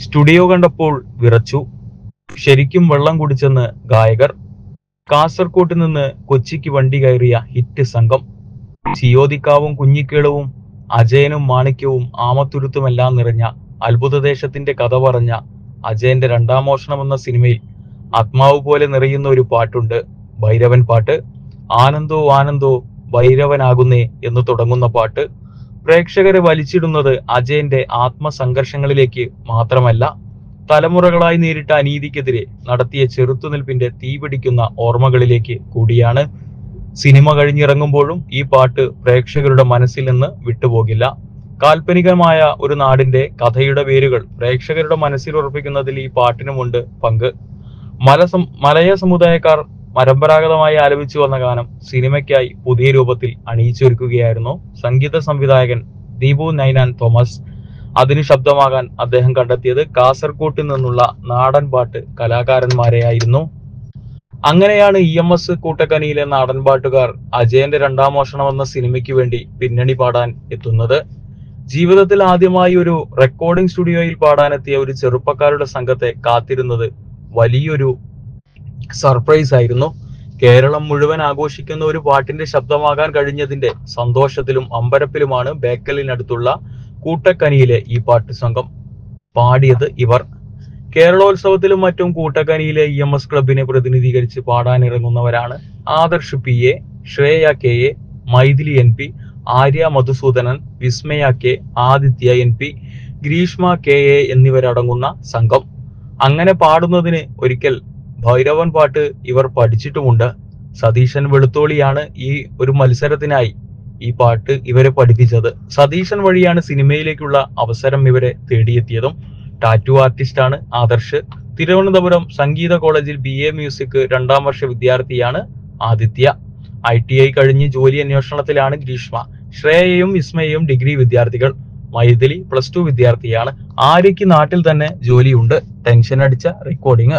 studio കണ്ടപ്പോൾ വിറച്ചു ശരിക്കും വെള്ളം കുടിച്ചെന്ന് ഗായകർ കാസർകോട്ട് നിന്ന് കൊച്ചിക്ക് വണ്ടി കയറിയ ഹിറ്റ് സംഘം സിയോദിക്കാവും കുഞ്ഞിക്കേളവും അജയനും മാണിക്യവും ആമത്തുരുത്തുമെല്ലാം നിറഞ്ഞ അത്ഭുതദേശത്തിന്റെ കഥ പറഞ്ഞ അജയന്റെ രണ്ടാം മോഷണം എന്ന സിനിമയിൽ ആത്മാവ് പോലെ നിറയുന്ന ഒരു പാട്ടുണ്ട് ഭൈരവൻ പാട്ട് ആനന്ദോ ആനന്ദോ ഭൈരവനാകുന്നേ എന്ന് തുടങ്ങുന്ന പാട്ട് പ്രേക്ഷകരെ വലിച്ചിടുന്നത് അജയന്റെ ആത്മസംഘർഷങ്ങളിലേക്ക് മാത്രമല്ല തലമുറകളായി നേരിട്ട അനീതിക്കെതിരെ നടത്തിയ ചെറുത്തുനിൽപ്പിന്റെ തീപിടിക്കുന്ന ഓർമ്മകളിലേക്ക് കൂടിയാണ് സിനിമ കഴിഞ്ഞിറങ്ങുമ്പോഴും ഈ പാട്ട് പ്രേക്ഷകരുടെ മനസ്സിൽ നിന്ന് വിട്ടുപോകില്ല കാൽപ്പനികമായ ഒരു നാടിന്റെ കഥയുടെ വേരുകൾ പ്രേക്ഷകരുടെ മനസ്സിൽ ഉറപ്പിക്കുന്നതിൽ ഈ പാട്ടിനുമുണ്ട് പങ്ക് മല സം- മലയ സമുദായക്കാർ പരമ്പരാഗതമായി ആലപിച്ചു വന്ന ഗാനം സിനിമയ്ക്കായി പുതിയ രൂപത്തിൽ അണിയിച്ചൊരുക്കുകയായിരുന്നു സംഗീത സംവിധായകൻ ദീപു നൈനാൻ തോമസ് അതിന് ശബ്ദമാകാൻ അദ്ദേഹം കണ്ടെത്തിയത് കാസർകോട്ടിൽ നിന്നുള്ള നാടൻ പാട്ട് കലാകാരന്മാരെയായിരുന്നു അങ്ങനെയാണ് ഇ എം എസ് കൂട്ടക്കനിയിലെ നാടൻ പാട്ടുകാർ അജയന്റെ രണ്ടാം മോഷണം എന്ന സിനിമയ്ക്ക് വേണ്ടി പിന്നണി പാടാൻ എത്തുന്നത് ജീവിതത്തിൽ ആദ്യമായി ഒരു റെക്കോർഡിംഗ് സ്റ്റുഡിയോയിൽ പാടാനെത്തിയ ഒരു ചെറുപ്പക്കാരുടെ സംഘത്തെ കാത്തിരുന്നത് വലിയൊരു സർപ്രൈസ് ആയിരുന്നു കേരളം മുഴുവൻ ആഘോഷിക്കുന്ന ഒരു പാട്ടിന്റെ ശബ്ദമാകാൻ കഴിഞ്ഞതിന്റെ സന്തോഷത്തിലും അമ്പരപ്പിലുമാണ് ബേക്കലിനടുത്തുള്ള കൂട്ടക്കനിയിലെ ഈ പാട്ട് സംഘം പാടിയത് ഇവർ കേരളോത്സവത്തിലും മറ്റും കൂട്ടക്കനിയിലെ ഇ എം എസ് ക്ലബിനെ പ്രതിനിധീകരിച്ച് പാടാനിറങ്ങുന്നവരാണ് Adarsh P A Shreya K A Mythili N P Arya Madhusoodanan Vismaya K Adithya N P Greeshma K A എന്നിവരടങ്ങുന്ന സംഘം അങ്ങനെ പാടുന്നതിന് ഒരിക്കൽ ഭൈരവൻ പാട്ട് ഇവർ പഠിച്ചിട്ടുമുണ്ട് സതീശൻ വെളുത്തോളിയാണ് ഈ ഒരു മത്സരത്തിനായി ഈ പാട്ട് ഇവരെ പഠിപ്പിച്ചത് സതീശൻ വഴിയാണ് സിനിമയിലേക്കുള്ള അവസരം ഇവരെ തേടിയെത്തിയതും ടാറ്റു ആർട്ടിസ്റ്റാണ് ആദർശ് തിരുവനന്തപുരം സംഗീത കോളേജിൽ ബി എ മ്യൂസിക് രണ്ടാം വർഷ വിദ്യാർത്ഥിയാണ് ആദിത്യ ഐ ടി ഐ കഴിഞ്ഞ് ജോലി അന്വേഷണത്തിലാണ് ഗ്രീഷ്മ ശ്രേയയും വിസ്മയയും ഡിഗ്രി വിദ്യാർത്ഥികൾ മൈഥിലി പ്ലസ് ടു വിദ്യാർത്ഥിയാണ് ആര്യയ്ക്ക് നാട്ടിൽ തന്നെ ജോലിയുണ്ട് ടെൻഷൻ അടിച്ച റെക്കോർഡിങ്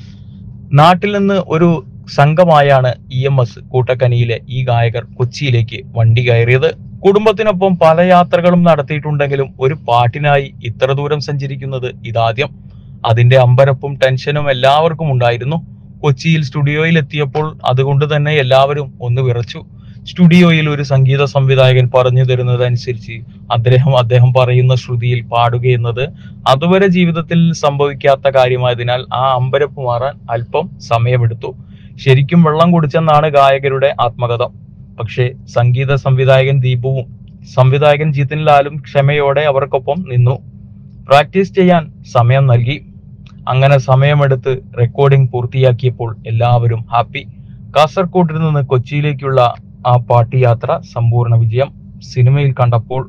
നാട്ടിൽ നിന്ന് ഒരു സംഘമായാണ് ഇ എം എസ് കൂട്ടക്കനിയിലെ ഈ ഗായകർ കൊച്ചിയിലേക്ക് വണ്ടി കയറിയത് കുടുംബത്തിനൊപ്പം പല യാത്രകളും നടത്തിയിട്ടുണ്ടെങ്കിലും ഒരു പാട്ടിനായി ഇത്ര ദൂരം സഞ്ചരിക്കുന്നത് ഇതാദ്യം അതിന്റെ അമ്പരപ്പും ടെൻഷനും എല്ലാവർക്കും ഉണ്ടായിരുന്നു കൊച്ചിയിൽ സ്റ്റുഡിയോയിൽ എത്തിയപ്പോൾ അതുകൊണ്ട് തന്നെ എല്ലാവരും ഒന്ന് വിറച്ചു സ്റ്റുഡിയോയിൽ ഒരു സംഗീത സംവിധായകൻ പറഞ്ഞു തരുന്നതനുസരിച്ച് അദ്ദേഹം അദ്ദേഹം പറയുന്ന ശ്രുതിയിൽ പാടുകയെന്നത് അതുവരെ ജീവിതത്തിൽ സംഭവിക്കാത്ത കാര്യമായതിനാൽ ആ അമ്പരപ്പ് മാറാൻ അല്പം സമയമെടുത്തു ശരിക്കും വെള്ളം കുടിച്ചെന്നാണ് ഗായകരുടെ ആത്മകഥ പക്ഷേ സംഗീത സംവിധായകൻ ദീപുവും സംവിധായകൻ ജിതിൻ ലാലും ക്ഷമയോടെ അവർക്കൊപ്പം നിന്നു പ്രാക്ടീസ് ചെയ്യാൻ സമയം നൽകി അങ്ങനെ സമയമെടുത്ത് റെക്കോർഡിംഗ് പൂർത്തിയാക്കിയപ്പോൾ എല്ലാവരും ഹാപ്പി കാസർകോട്ടിൽ നിന്ന് കൊച്ചിയിലേക്കുള്ള ആ പാട്ട് യാത്ര സമ്പൂർണ്ണ വിജയം സിനിമയിൽ കണ്ടപ്പോൾ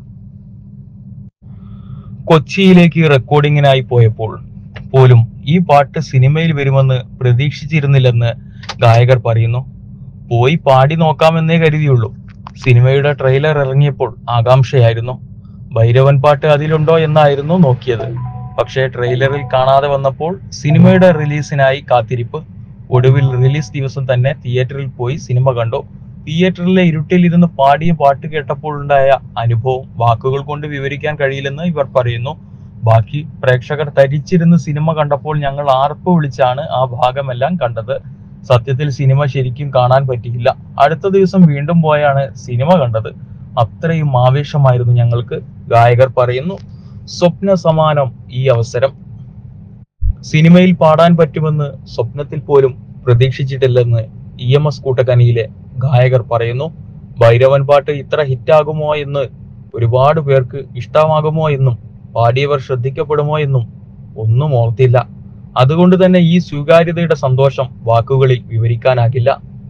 കൊച്ചിയിലേക്ക് റെക്കോർഡിങ്ങിനായി പോയപ്പോൾ പോലും ഈ പാട്ട് സിനിമയിൽ വരുമെന്ന് പ്രതീക്ഷിച്ചിരുന്നില്ലെന്ന് ഗായകർ പറയുന്നു പോയി പാടി നോക്കാമെന്നേ കരുതിയുള്ളൂ സിനിമയുടെ ട്രെയിലർ ഇറങ്ങിയപ്പോൾ ആകാംക്ഷയായിരുന്നു ഭൈരവൻ പാട്ട് അതിലുണ്ടോ എന്നായിരുന്നു നോക്കിയത് പക്ഷേ ട്രെയിലറിൽ കാണാതെ വന്നപ്പോൾ സിനിമയുടെ റിലീസിനായി കാത്തിരിപ്പ് ഒടുവിൽ റിലീസ് ദിവസം തന്നെ തിയേറ്ററിൽ പോയി സിനിമ കണ്ടു തിയേറ്ററിലെ ഇരുട്ടിൽ ഇരുന്ന് പാടിയ പാട്ട് കേട്ടപ്പോൾ ഉണ്ടായ അനുഭവം വാക്കുകൾ കൊണ്ട് വിവരിക്കാൻ കഴിയില്ലെന്ന് ഇവർ പറയുന്നു ബാക്കി പ്രേക്ഷകർ തരിച്ചിരുന്ന് സിനിമ കണ്ടപ്പോൾ ഞങ്ങൾ ആർപ്പ് വിളിച്ചാണ് ആ ഭാഗമെല്ലാം കണ്ടത് സത്യത്തിൽ സിനിമ ശരിക്കും കാണാൻ പറ്റിയില്ല അടുത്ത ദിവസം വീണ്ടും പോയാണ് സിനിമ കണ്ടത് അത്രയും ആവേശമായിരുന്നു ഞങ്ങൾക്ക് ഗായകർ പറയുന്നു സ്വപ്ന സമാനം ഈ അവസരം സിനിമയിൽ പാടാൻ പറ്റുമെന്ന് സ്വപ്നത്തിൽ പോലും പ്രതീക്ഷിച്ചിട്ടില്ലെന്ന് ഇ എം എസ് കൂട്ടക്കനിയിലെ ഗായകർ പറയുന്നു ഭൈരവൻ പാട്ട് ഇത്ര ഹിറ്റാകുമോ എന്ന് ഒരുപാട് പേർക്ക് ഇഷ്ടമാകുമോ എന്നും പാടിയവർ ശ്രദ്ധിക്കപ്പെടുമോ എന്നും ഒന്നും ഓർത്തില്ല അതുകൊണ്ട് തന്നെ ഈ സ്വീകാര്യതയുടെ സന്തോഷം വാക്കുകളിൽ വിവരിക്കാനാകില്ല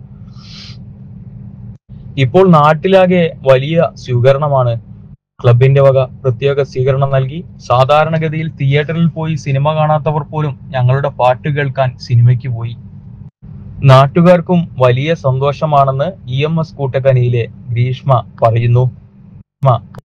ഇപ്പോൾ നാട്ടിലാകെ വലിയ സ്വീകരണമാണ് ക്ലബിന്റെ വക പ്രത്യേക സ്വീകരണം നൽകി സാധാരണഗതിയിൽ തിയേറ്ററിൽ പോയി സിനിമ കാണാത്തവർ പോലും ഞങ്ങളുടെ പാട്ട് കേൾക്കാൻ സിനിമയ്ക്ക് പോയി നാട്ടുകാർക്കും വലിയ സന്തോഷമാണെന്ന് ഇ എം എസ് കൂട്ടക്കനിയിലെ ഗ്രീഷ്മ പറയുന്നു